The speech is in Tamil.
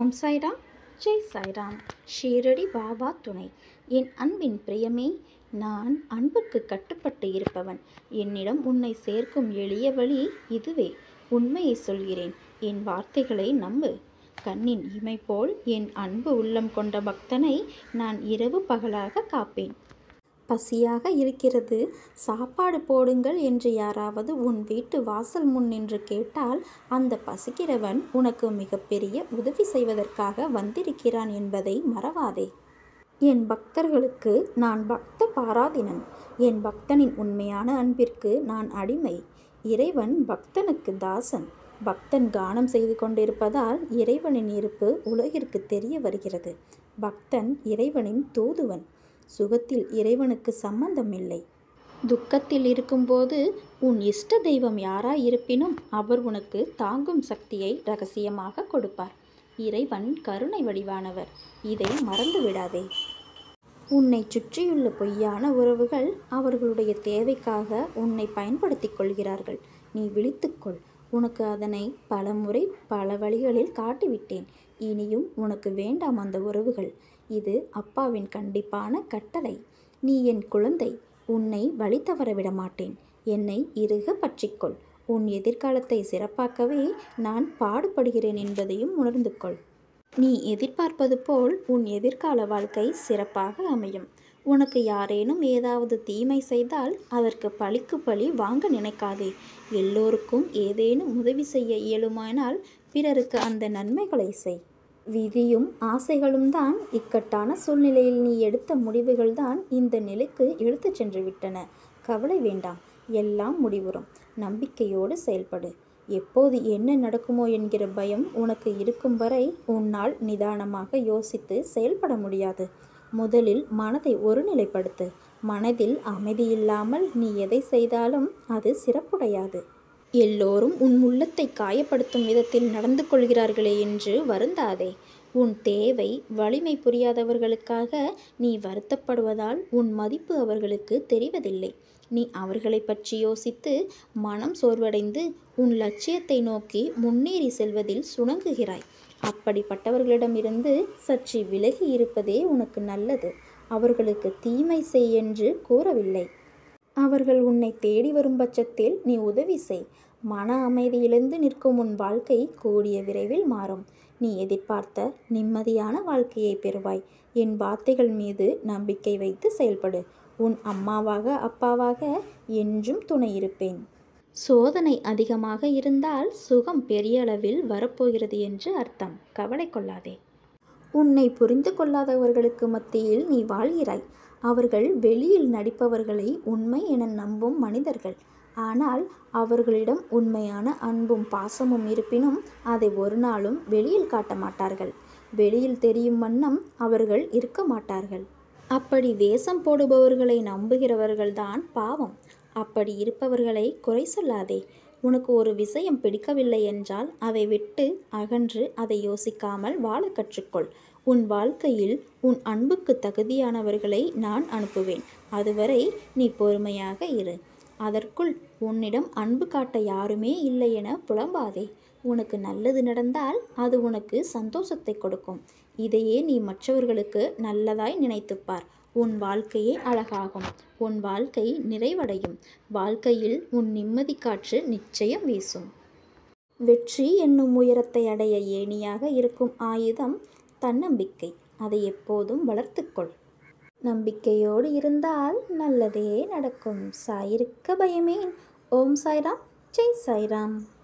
ஓம் சாய்ராம் ஜெய் சாய்ராம் ஷீரடி பாபா துணை என் அன்பின் பிரியமே நான் அன்புக்கு கட்டுப்பட்டு இருப்பவன் என்னிடம் உன்னை சேர்க்கும் எளிய வழி இதுவே உண்மையை சொல்கிறேன் என் வார்த்தைகளை நம்பு கண்ணின் இமை போல் என் அன்பு உள்ளம் கொண்ட பக்தனை நான் இரவு பகலாக காப்பேன் பசியாக இருக்கிறது சாப்பாடு போடுங்கள் என்று யாராவது உன் வீட்டு வாசல் முன் நின்று கேட்டால் அந்த பசிக்கிறவன் உனக்கு மிகப்பெரிய உதவி செய்வதற்காக வந்திருக்கிறான் என்பதை மறவாதே என் பக்தர்களுக்கு நான் பக்த பாராதினன் என் பக்தனின் உண்மையான அன்பிற்கு நான் அடிமை இறைவன் பக்தனுக்கு தாசன் பக்தன் கானம் செய்து கொண்டிருப்பதால் இறைவனின் இருப்பு உலகிற்கு தெரிய வருகிறது பக்தன் இறைவனின் தூதுவன் சுகத்தில் இறைவனுக்கு சம்பந்தம் இல்லை துக்கத்தில் இருக்கும்போது உன் இஷ்ட தெய்வம் யாராய் இருப்பினும் அவர் உனக்கு தாங்கும் சக்தியை ரகசியமாக கொடுப்பார் இறைவன் கருணை வடிவானவர் இதை மறந்து விடாதே உன்னை சுற்றியுள்ள பொய்யான உறவுகள் அவர்களுடைய தேவைக்காக உன்னை பயன்படுத்திக் கொள்கிறார்கள் நீ விழித்துக்கொள் உனக்கு அதனை பல முறை பல வழிகளில் காட்டிவிட்டேன் இனியும் உனக்கு வேண்டாம் அந்த உறவுகள் இது அப்பாவின் கண்டிப்பான கட்டளை நீ என் குழந்தை உன்னை வழி தவற விட மாட்டேன் என்னை இறுக பற்றிக்கொள் உன் எதிர்காலத்தை சிறப்பாக்கவே நான் பாடுபடுகிறேன் என்பதையும் உணர்ந்து கொள் நீ எதிர்பார்ப்பது போல் உன் எதிர்கால வாழ்க்கை சிறப்பாக அமையும் உனக்கு யாரேனும் ஏதாவது தீமை செய்தால் அதற்கு பழிக்கு பழி வாங்க நினைக்காதே எல்லோருக்கும் ஏதேனும் உதவி செய்ய இயலுமானால் பிறருக்கு அந்த நன்மைகளை செய் விதியும் ஆசைகளும் தான் இக்கட்டான சூழ்நிலையில் நீ எடுத்த முடிவுகள்தான் இந்த நிலைக்கு இழுத்துச் சென்று விட்டன கவலை வேண்டாம் எல்லாம் முடிவுறும் நம்பிக்கையோடு செயல்படு எப்போது என்ன நடக்குமோ என்கிற பயம் உனக்கு இருக்கும் வரை உன்னால் நிதானமாக யோசித்து செயல்பட முடியாது முதலில் மனதை ஒருநிலைப்படுத்து மனதில் அமைதியில்லாமல் நீ எதை செய்தாலும் அது சிறப்புடையாது எல்லோரும் உன் உள்ளத்தை காயப்படுத்தும் விதத்தில் நடந்து கொள்கிறார்களே என்று வருந்தாதே உன் தேவை வலிமை புரியாதவர்களுக்காக நீ வருத்தப்படுவதால் உன் மதிப்பு அவர்களுக்கு தெரிவதில்லை நீ அவர்களை பற்றி யோசித்து மனம் சோர்வடைந்து உன் லட்சியத்தை நோக்கி முன்னேறி செல்வதில் சுணங்குகிறாய் அப்படிப்பட்டவர்களிடமிருந்து சற்று விலகி இருப்பதே உனக்கு நல்லது அவர்களுக்கு தீமை செய் என்று கூறவில்லை அவர்கள் உன்னை தேடி வரும் பட்சத்தில் நீ உதவி செய் மன அமைதியிழந்து நிற்கும் உன் வாழ்க்கை கூடிய விரைவில் மாறும் நீ எதிர்பார்த்த நிம்மதியான வாழ்க்கையை பெறுவாய் என் வார்த்தைகள் மீது நம்பிக்கை வைத்து செயல்படு உன் அம்மாவாக அப்பாவாக என்றும் துணை இருப்பேன் சோதனை அதிகமாக இருந்தால் சுகம் பெரிய அளவில் வரப்போகிறது என்று அர்த்தம் கவலை கொள்ளாதே உன்னை புரிந்து கொள்ளாதவர்களுக்கு மத்தியில் நீ வாழ்கிறாய் அவர்கள் வெளியில் நடிப்பவர்களை உண்மை என நம்பும் மனிதர்கள் ஆனால் அவர்களிடம் உண்மையான அன்பும் பாசமும் இருப்பினும் அதை ஒரு நாளும் வெளியில் காட்ட மாட்டார்கள் வெளியில் தெரியும் வண்ணம் அவர்கள் இருக்க மாட்டார்கள் அப்படி வேஷம் போடுபவர்களை நம்புகிறவர்கள்தான் பாவம் அப்படி இருப்பவர்களை குறை சொல்லாதே உனக்கு ஒரு விஷயம் பிடிக்கவில்லை என்றால் அதை விட்டு அகன்று அதை யோசிக்காமல் வாழ கற்றுக்கொள் உன் வாழ்க்கையில் உன் அன்புக்கு தகுதியானவர்களை நான் அனுப்புவேன் அதுவரை நீ பொறுமையாக இரு அதற்குள் உன்னிடம் அன்பு காட்ட யாருமே இல்லை என புலம்பாதே உனக்கு நல்லது நடந்தால் அது உனக்கு சந்தோஷத்தை கொடுக்கும் இதையே நீ மற்றவர்களுக்கு நல்லதாய் நினைத்துப்பார் உன் வாழ்க்கையே அழகாகும் உன் வாழ்க்கை நிறைவடையும் வாழ்க்கையில் உன் நிம்மதி காற்று நிச்சயம் வீசும் வெற்றி என்னும் உயரத்தை அடைய ஏணியாக இருக்கும் ஆயுதம் தன்னம்பிக்கை அதை எப்போதும் வளர்த்துக்கொள் நம்பிக்கையோடு இருந்தால் நல்லதே நடக்கும் சாயிருக்க பயமேன் ஓம் சாய்ராம் ஜெய் சாய்ராம்